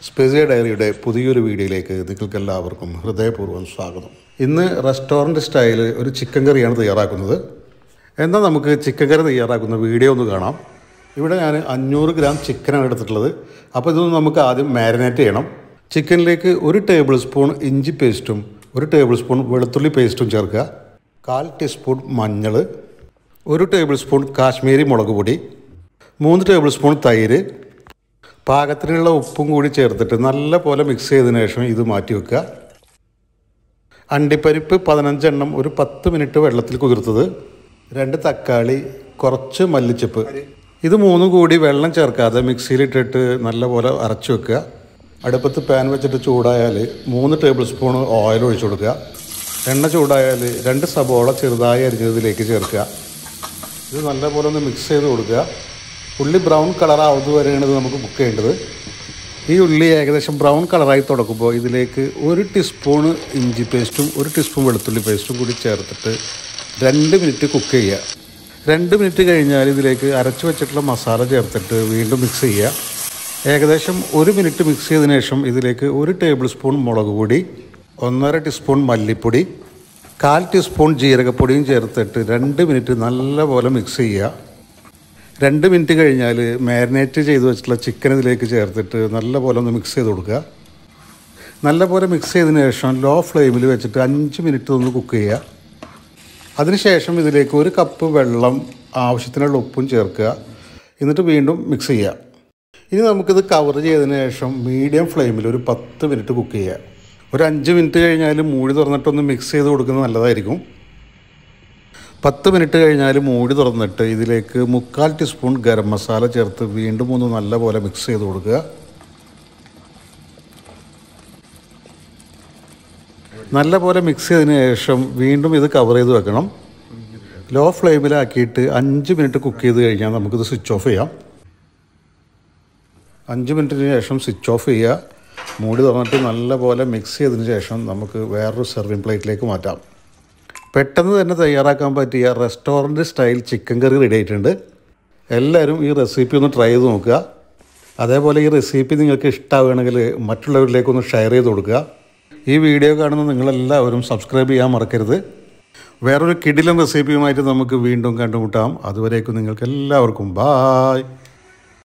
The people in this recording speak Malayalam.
സ്പെസിയ ഡയറിയുടെ പുതിയൊരു വീഡിയോയിലേക്ക് നിങ്ങൾക്ക് എല്ലാവർക്കും ഹൃദയപൂർവ്വം സ്വാഗതം ഇന്ന് റെസ്റ്റോറൻറ്റ് സ്റ്റൈൽ ഒരു ചിക്കൻ കറിയാണ് തയ്യാറാക്കുന്നത് എന്നാൽ നമുക്ക് ചിക്കൻ കറി തയ്യാറാക്കുന്ന വീഡിയോ ഒന്ന് കാണാം ഇവിടെ ഞാൻ അഞ്ഞൂറ് ഗ്രാം ചിക്കനാണ് എടുത്തിട്ടുള്ളത് അപ്പോൾ ഇതൊന്ന് നമുക്ക് ആദ്യം മാരിനേറ്റ് ചെയ്യണം ചിക്കനിലേക്ക് ഒരു ടേബിൾ സ്പൂൺ ഇഞ്ചി പേസ്റ്റും ഒരു ടേബിൾ സ്പൂൺ വെളുത്തുള്ളി പേസ്റ്റും ചേർക്കുക കാൽ ടീസ്പൂൺ മഞ്ഞൾ ഒരു ടേബിൾ സ്പൂൺ കാശ്മീരി മുളക് പൊടി മൂന്ന് ടേബിൾ സ്പൂൺ തൈര് പാകത്തിനുള്ള ഉപ്പും കൂടി ചേർത്തിട്ട് നല്ല പോലെ മിക്സ് ചെയ്തതിന് ശേഷം ഇത് മാറ്റി വെക്കുക അണ്ടിപ്പരിപ്പ് പതിനഞ്ചെണ്ണം ഒരു പത്ത് മിനിറ്റ് വെള്ളത്തിൽ കുതിർത്തത് രണ്ട് തക്കാളി കുറച്ച് മല്ലിച്ചപ്പ് ഇത് മൂന്നും കൂടി വെള്ളം ചേർക്കാതെ മിക്സിയിലിട്ടിട്ട് നല്ലപോലെ അരച്ചു വെക്കുക അടുപ്പത്ത് പാൻ വെച്ചിട്ട് ചൂടായാൽ മൂന്ന് ടേബിൾ സ്പൂൺ ഓയിൽ ഒഴിച്ചു കൊടുക്കുക എണ്ണ ചൂടായാൽ രണ്ട് സബോള ചെറുതായി അരിഞ്ഞതിലേക്ക് ചേർക്കുക ഇത് നല്ലപോലെ ഒന്ന് മിക്സ് ചെയ്ത് കൊടുക്കുക ഉള്ളി ബ്രൗൺ കളറാവുന്നത് വരെയാണ് ഇത് നമുക്ക് കുക്ക് ചെയ്യേണ്ടത് ഈ ഉള്ളി ഏകദേശം ബ്രൗൺ കളറായി തുടക്കുമ്പോൾ ഇതിലേക്ക് ഒരു ടീസ്പൂൺ ഇഞ്ചി പേസ്റ്റും ഒരു ടീസ്പൂൺ വെളുത്തുള്ളി പേസ്റ്റും കൂടി ചേർത്തിട്ട് രണ്ട് മിനിറ്റ് കുക്ക് ചെയ്യുക രണ്ട് മിനിറ്റ് കഴിഞ്ഞാൽ ഇതിലേക്ക് അരച്ചു വെച്ചിട്ടുള്ള മസാല ചേർത്തിട്ട് വീണ്ടും മിക്സ് ചെയ്യുക ഏകദേശം ഒരു മിനിറ്റ് മിക്സ് ചെയ്തതിന് ശേഷം ഇതിലേക്ക് ഒരു ടേബിൾ സ്പൂൺ മുളക് പൊടി ഒന്നര ടീസ്പൂൺ മല്ലിപ്പൊടി കാൽ ടീസ്പൂൺ ജീരകപ്പൊടിയും ചേർത്തിട്ട് രണ്ട് മിനിറ്റ് നല്ലപോലെ മിക്സ് ചെയ്യുക രണ്ട് മിനിറ്റ് കഴിഞ്ഞാൽ മാരിനേറ്റ് ചെയ്ത് വെച്ചിട്ടുള്ള ചിക്കൻ ഇതിലേക്ക് ചേർത്തിട്ട് നല്ലപോലെ ഒന്ന് മിക്സ് ചെയ്ത് കൊടുക്കുക നല്ലപോലെ മിക്സ് ചെയ്തതിന് ശേഷം ലോ ഫ്ലെയിമിൽ വെച്ചിട്ട് അഞ്ച് മിനിറ്റ് ഒന്ന് കുക്ക് ചെയ്യുക അതിനുശേഷം ഇതിലേക്ക് ഒരു കപ്പ് വെള്ളം ആവശ്യത്തിനുള്ള ഉപ്പും ചേർക്കുക എന്നിട്ട് വീണ്ടും മിക്സ് ചെയ്യുക ഇനി നമുക്കിത് കവർ ചെയ്തതിന് ശേഷം മീഡിയം ഫ്ലെയിമിൽ ഒരു പത്ത് മിനിറ്റ് കുക്ക് ചെയ്യുക ഒരു അഞ്ച് മിനിറ്റ് കഴിഞ്ഞാൽ മൂടി തുറന്നിട്ടൊന്ന് മിക്സ് ചെയ്ത് കൊടുക്കുന്നത് നല്ലതായിരിക്കും പത്ത് മിനിറ്റ് കഴിഞ്ഞാൽ മൂടി തുറന്നിട്ട് ഇതിലേക്ക് മുക്കാൽ ടീസ്പൂൺ ഗരം മസാല ചേർത്ത് വീണ്ടും ഒന്ന് നല്ലപോലെ മിക്സ് ചെയ്ത് കൊടുക്കുക നല്ലപോലെ മിക്സ് ചെയ്തതിന് ശേഷം വീണ്ടും ഇത് കവർ ചെയ്ത് വെക്കണം ലോ ഫ്ലെയിമിലാക്കിയിട്ട് അഞ്ച് മിനിറ്റ് കുക്ക് ചെയ്ത് കഴിഞ്ഞാൽ നമുക്കിത് സ്വിച്ച് ഓഫ് ചെയ്യാം അഞ്ച് മിനിറ്റിന് ശേഷം സ്വിച്ച് ഓഫ് ചെയ്യുക മൂടി തുറന്നിട്ട് നല്ലപോലെ മിക്സ് ചെയ്തതിന് ശേഷം നമുക്ക് വേറൊരു സെർവിങ് പ്ലേറ്റിലേക്ക് മാറ്റാം പെട്ടെന്ന് തന്നെ തയ്യാറാക്കാൻ പറ്റിയ restaurant style chicken curry ready ആയിട്ടുണ്ട് എല്ലാവരും ഈ റെസിപ്പി ഒന്ന് ട്രൈ ചെയ്ത് നോക്കുക അതേപോലെ ഈ റെസിപ്പി നിങ്ങൾക്ക് ഇഷ്ടമാവുകയാണെങ്കിൽ മറ്റുള്ളവരിലേക്കൊന്ന് ഷെയർ ചെയ്ത് കൊടുക്കുക ഈ വീഡിയോ കാണുന്ന നിങ്ങളെല്ലാവരും സബ്സ്ക്രൈബ് ചെയ്യാൻ മറക്കരുത് വേറൊരു കിടിലൻ റെസിപ്പിയുമായിട്ട് നമുക്ക് വീണ്ടും കണ്ടുമുട്ടാം അതുവരേക്കും നിങ്ങൾക്ക് എല്ലാവർക്കും ബായ്